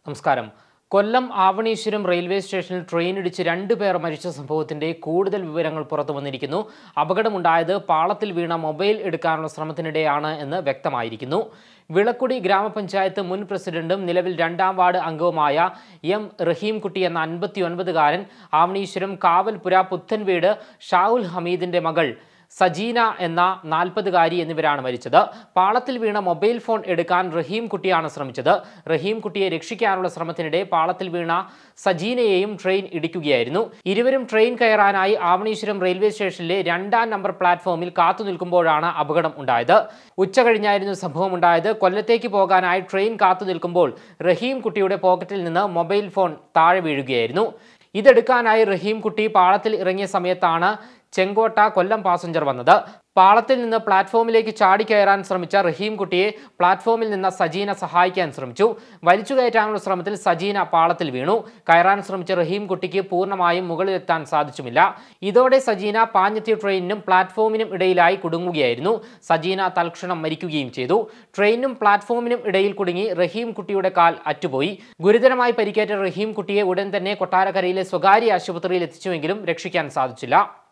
നമസ്കാരം കൊല്ലം ആവണീശ്വരം റെയിൽവേ സ്റ്റേഷനിൽ ട്രെയിൻ ഇടിച്ച് രണ്ടുപേർ മരിച്ച സംഭവത്തിന്റെ കൂടുതൽ വിവരങ്ങൾ പുറത്തു വന്നിരിക്കുന്നു അപകടമുണ്ടായത് പാളത്തിൽ വീണ മൊബൈൽ എടുക്കാനുള്ള ശ്രമത്തിനിടെയാണ് എന്ന് വ്യക്തമായിരിക്കുന്നു വിളക്കുടി ഗ്രാമപഞ്ചായത്ത് മുൻ പ്രസിഡന്റും നിലവിൽ രണ്ടാം വാർഡ് അംഗവുമായ എം റഹീംകുട്ടി എന്ന അൻപത്തിയൊൻപതുകാരൻ ആവണീശ്വരം കാവൽപുര പുത്തൻവീട് ഷാഹുൽ ഹമീദിന്റെ മകൾ സജീന എന്ന നാൽപ്പതുകാരി എന്നിവരാണ് മരിച്ചത് പാളത്തിൽ വീണ മൊബൈൽ ഫോൺ എടുക്കാൻ റഹീം കുട്ടിയാണ് ശ്രമിച്ചത് റഹീം കുട്ടിയെ രക്ഷിക്കാനുള്ള ശ്രമത്തിനിടെ പാളത്തിൽ വീണ സജീനയെയും ട്രെയിൻ ഇടിക്കുകയായിരുന്നു ഇരുവരും ട്രെയിൻ കയറാനായി ആവണീശ്വരം റെയിൽവേ സ്റ്റേഷനിലെ രണ്ടാം നമ്പർ പ്ലാറ്റ്ഫോമിൽ കാത്തു നിൽക്കുമ്പോഴാണ് അപകടം ഉണ്ടായത് ഉച്ച കഴിഞ്ഞായിരുന്നു സംഭവം ഉണ്ടായത് കൊല്ലത്തേക്ക് പോകാനായി ട്രെയിൻ കാത്തു നിൽക്കുമ്പോൾ റഹീം കുട്ടിയുടെ പോക്കറ്റിൽ നിന്ന് മൊബൈൽ ഫോൺ താഴെ വീഴുകയായിരുന്നു ഇതെടുക്കാനായി റഹീം കുട്ടി പാളത്തിൽ ഇറങ്ങിയ സമയത്താണ് ചെങ്കോട്ട കൊല്ലം പാസഞ്ചർ വന്നത് പാളത്തിൽ നിന്ന് പ്ലാറ്റ്ഫോമിലേക്ക് ചാടിക്കയറാൻ ശ്രമിച്ച റഹീം കുട്ടിയെ പ്ലാറ്റ്ഫോമിൽ നിന്ന് സജീന സഹായിക്കാൻ ശ്രമിച്ചു വലിച്ചു കയറ്റാനുള്ള ശ്രമത്തിൽ സജീന പാളത്തിൽ വീണു കയറാൻ ശ്രമിച്ച റഹീം കുട്ടിക്ക് പൂർണ്ണമായും മുകളിലെത്താൻ സാധിച്ചുമില്ല ഇതോടെ സജീന പാഞ്ഞെത്തിയ ട്രെയിനിനും പ്ലാറ്റ്ഫോമിനും ഇടയിലായി കുടുങ്ങുകയായിരുന്നു സജീന തൽക്ഷണം മരിക്കുകയും ചെയ്തു ട്രെയിനിനും പ്ലാറ്റ്ഫോമിനും ഇടയിൽ കുടുങ്ങി റഹീം കുട്ടിയുടെ കാൽ അറ്റുപോയി ഗുരുതരമായി പരിക്കേറ്റ റഹീം കുട്ടിയെ ഉടൻ തന്നെ കൊട്ടാരക്കരയിലെ സ്വകാര്യ ആശുപത്രിയിൽ എത്തിച്ചുവെങ്കിലും രക്ഷിക്കാൻ സാധിച്ചില്ല